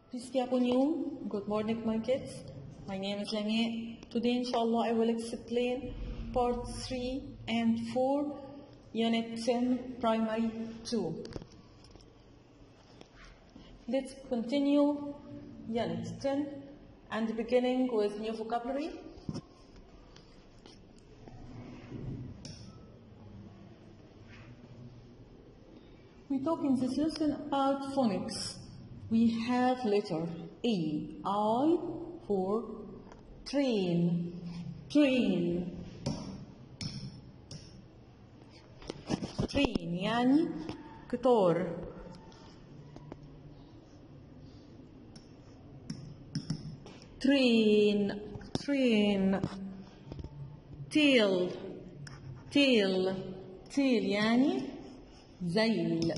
Peace be upon you. Good morning, my kids. My name is Lamia. Today, inshallah, I will explain part 3 and 4, unit 10, primary 2. Let's continue unit 10 and beginning with new vocabulary. We talk in this lesson about phonics. We have letter A, I for train, train. train يعني قطار train train tail tail tail يعني زيل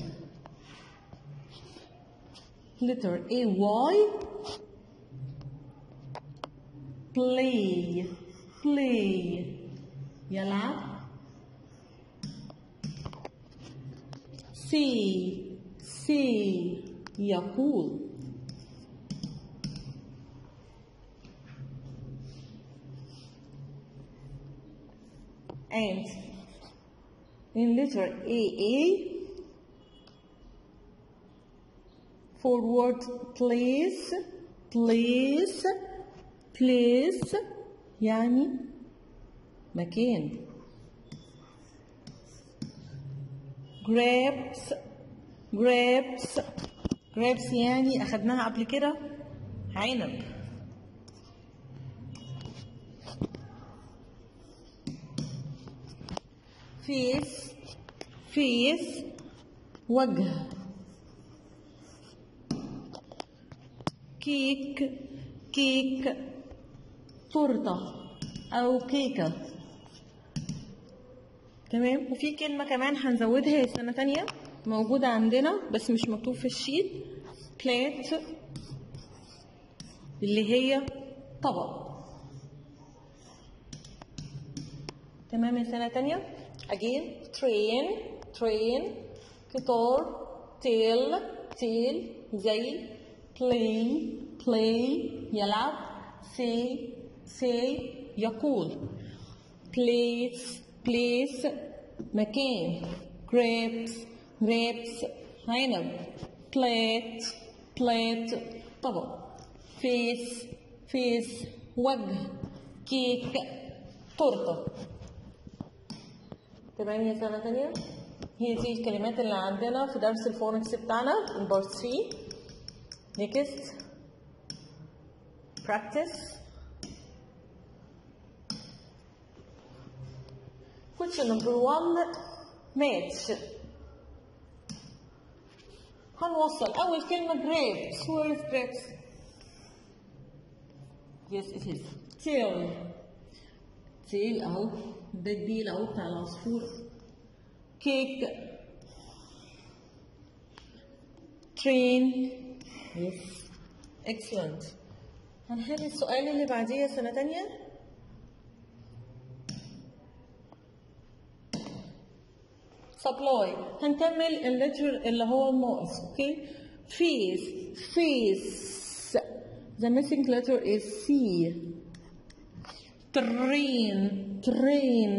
letter A Y play play يلعب see see يقول and in letter AA for word place place place يعني مكان grapes grapes grapes يعني أخدناها قبل كده عنب face face وجه كيك كيك تورته او كيكه تمام وفي كلمه كمان هنزودها سنه تانية موجوده عندنا بس مش مكتوب في الشيت بلات اللي هي طبق تمام يا سنه تانية again train train قطار تيل تيل زي play play يلعب say say يقول place place مكان grapes grapes عنب plate plate طبق face face وجه كيك تورته تمام يا سنة تانية هي دي الكلمات اللي عندنا في درس الفونكس بتاعنا البارت 3 Next, practice. Question number one, match. هنوصل أول كلمة grapes. Where is grapes? Yes, it is. Tail. Tail أهو ده الديل أهو بتاع العصفور. Cake. Train. Yes. Excellent. هنحل السؤال اللي بعديه سنة تانية supply هنكمل اللتر اللي هو الناقص اوكي face face the missing letter is C train train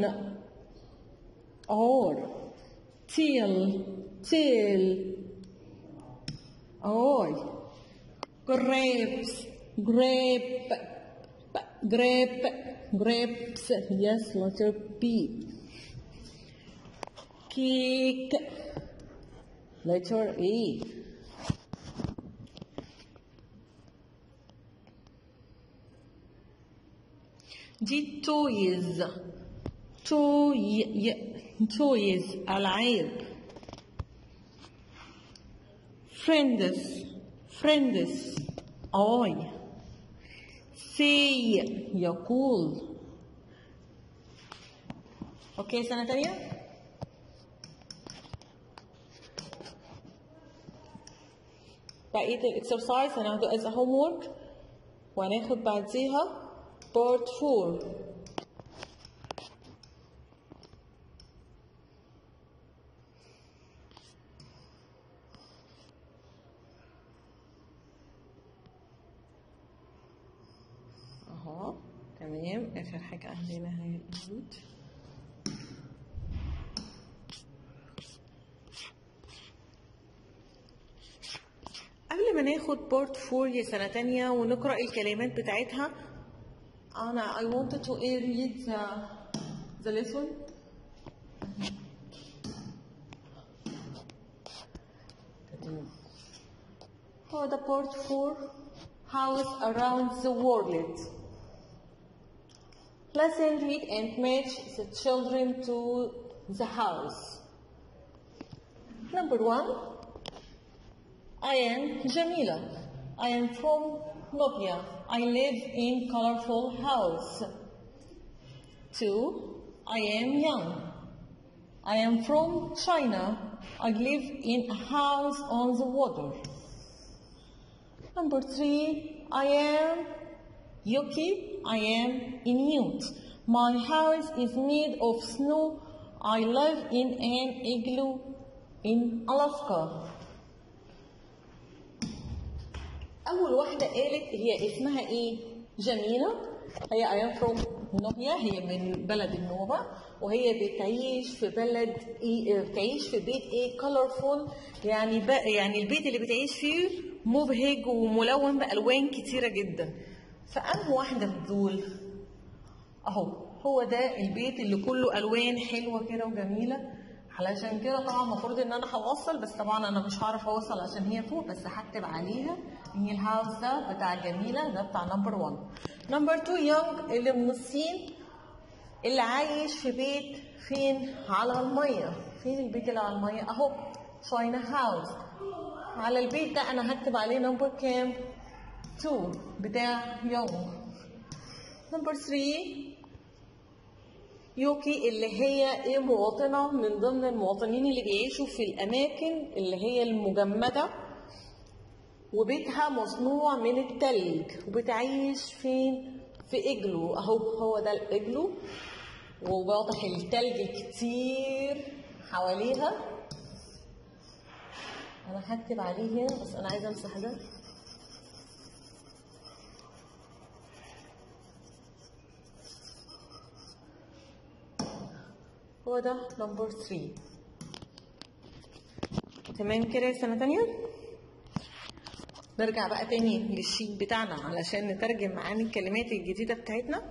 or tail tail or grapes, grape, grape, grapes. Yes, letter P. Cake, letter A. دي toys toy toys ألعاب friends friends I say يقول اوكي سنة تانية بقية الاكسرسايز هناخده as a homework وهناخد بعديها part 4 تمام اخر حاجه عندنا هي الجود قبل ما ناخد بارت 4 يا سنه تانية ونقرا الكلمات بتاعتها انا I wanted to read the, the lesson هو ده بارت 4 house around the world Listen, read and match the children to the house. Number one, I am Jamila. I am from Nubia. I live in colorful house. Two, I am young. I am from China. I live in a house on the water. Number three, I am Yuki. I am Inuit. My house is made of snow. I live in an igloo in Alaska. أول واحدة قالت هي اسمها إيه؟ جميلة هي I am from نوبيا هي من بلد النوبة وهي بتعيش في بلد إيه بتعيش في بيت إيه colorful يعني ب... يعني البيت اللي بتعيش فيه مبهج وملون بألوان كتيرة جدا فأنه واحدة من دول أهو هو ده البيت اللي كله ألوان حلوة كده وجميلة علشان كده طبعا المفروض ان انا هوصل بس طبعا انا مش هعرف اوصل عشان هي فوق بس هكتب عليها ان الهاوس ده بتاع جميله ده بتاع نمبر 1 نمبر 2 يونج اللي من الصين اللي عايش في بيت فين على الميه فين البيت اللي على الميه اهو شاينا هاوس على البيت ده انا هكتب عليه نمبر كام 2 بتاع يونج نمبر 3 يوكي اللي هي ايه مواطنة من ضمن المواطنين اللي بيعيشوا في الأماكن اللي هي المجمدة وبيتها مصنوع من التلج وبتعيش فين في إجلو أهو هو ده الإجلو وواضح التلج كتير حواليها أنا هكتب عليه هنا بس أنا عايزة أمسح ده هو ده نمبر 3 تمام كده يا سنة تانية نرجع بقى تاني للشيت بتاعنا علشان نترجم معاني الكلمات الجديدة بتاعتنا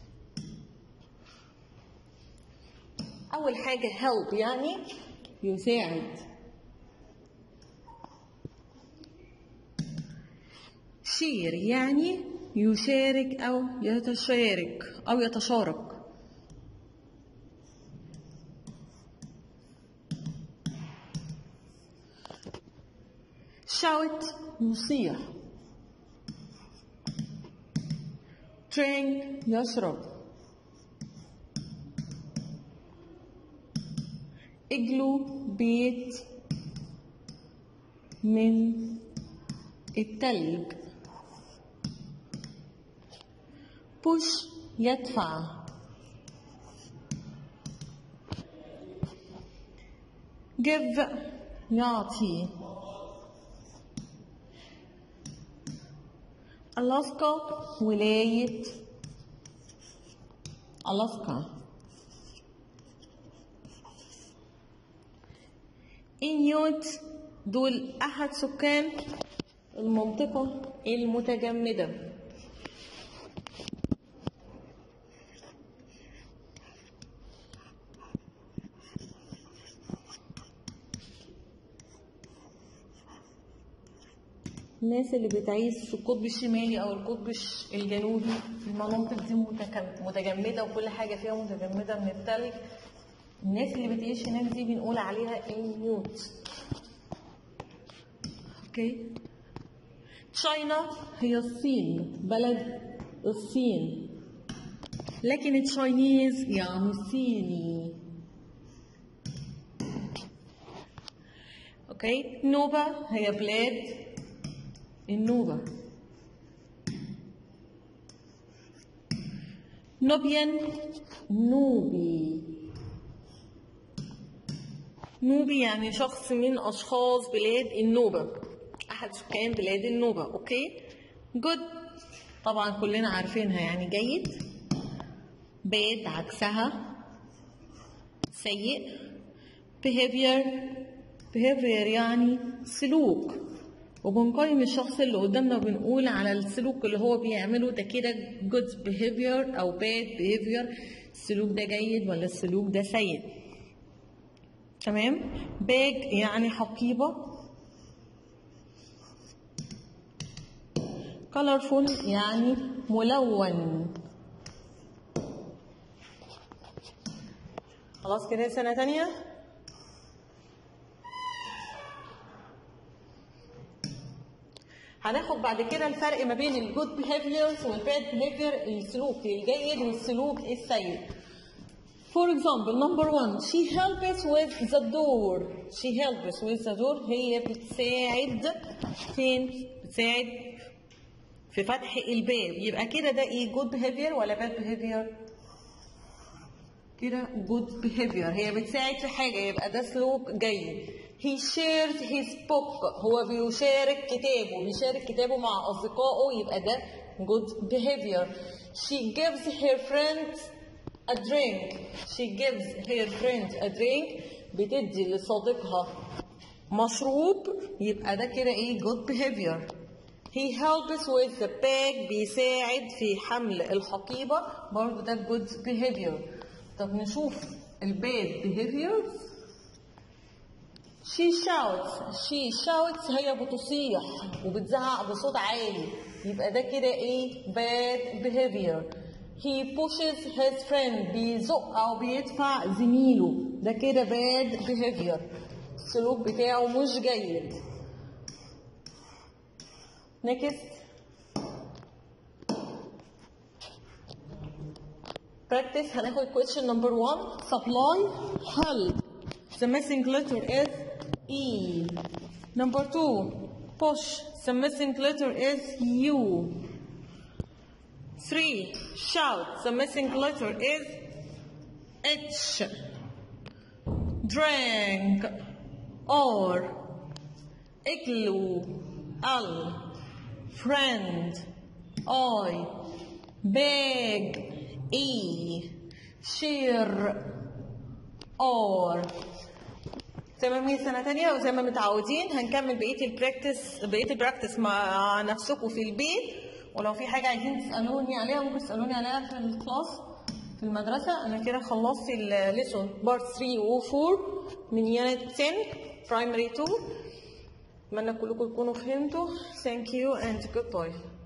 أول حاجة help يعني يساعد شير يعني يشارك أو يتشارك أو يتشارك shout يصيح drink يشرب اجلو بيت من التلج بوش يدفع give يعطي ألاسكا ولاية ألاسكا إنيوت دول أحد سكان المنطقة المتجمدة الناس اللي بتعيش في القطب الشمالي او القطب الش- الجنوبي المناطق دي متك- متجمده وكل حاجه فيها متجمده من التلج الناس اللي بتعيش هناك دي بنقول عليها انيوت اوكي تشاينا هي الصين بلد الصين لكن التشاينيز يعني صيني اوكي نوبة هي بلاد النوبة نوبيان نوبي نوبي يعني شخص من أشخاص بلاد النوبة أحد سكان بلاد النوبة أوكي جود طبعا كلنا عارفينها يعني جيد bad عكسها سيء behavior behavior يعني سلوك وبنقيم الشخص اللي قدامنا وبنقول على السلوك اللي هو بيعمله ده كده good behavior أو bad behavior السلوك ده جيد ولا السلوك ده سيء تمام باج يعني حقيبة colorful يعني ملون خلاص كده سنة تانية هناخد بعد كده الفرق ما بين الجود بيهيفيرز والباد بيهيفير السلوك الجيد والسلوك السيء For example, number one, she helps with the door. She helps with the door. هي بتساعد فين؟ بتساعد في فتح الباب. يبقى كده ده ايه؟ good behavior ولا bad behavior؟ كده good behavior. هي بتساعد في حاجة يبقى ده سلوك جيد. He shares his book. هو بيشارك كتابه. بيشارك كتابه مع أصدقائه يبقى ده good behavior. She gives her friends a drink she gives her friend a drink بتدي لصديقها مشروب يبقى ده كده ايه good behavior he helps with the bag بيساعد في حمل الحقيبة برضه ده good behavior طب نشوف الباد behavior she shouts she shouts هي بتصيح وبتزعق بصوت عالي يبقى ده كده ايه bad behavior he pushes his friend بيزق او بيدفع زميله ده كده bad behavior السلوك بتاعه مش جيد next practice هناخد question number one supply help the missing letter is E number two push the missing letter is U Three, shout. The missing letter is H. Drink. Or. Igloo. Al. Friend. I. Big. E. Sheer. Or. زي ما هي سنة تانية وزي ما متعودين هنكمل بقية البراكتس بقية البراكتس مع نفسكم في البيت ولو في حاجة عايزين تسألوني عليها ممكن تسألوني عليها في الكلاس في المدرسة أنا كده خلصت الليسون بارت 3 و 4 من يونت 10 برايمري 2 أتمنى كلكم تكونوا فهمتوا thank you and goodbye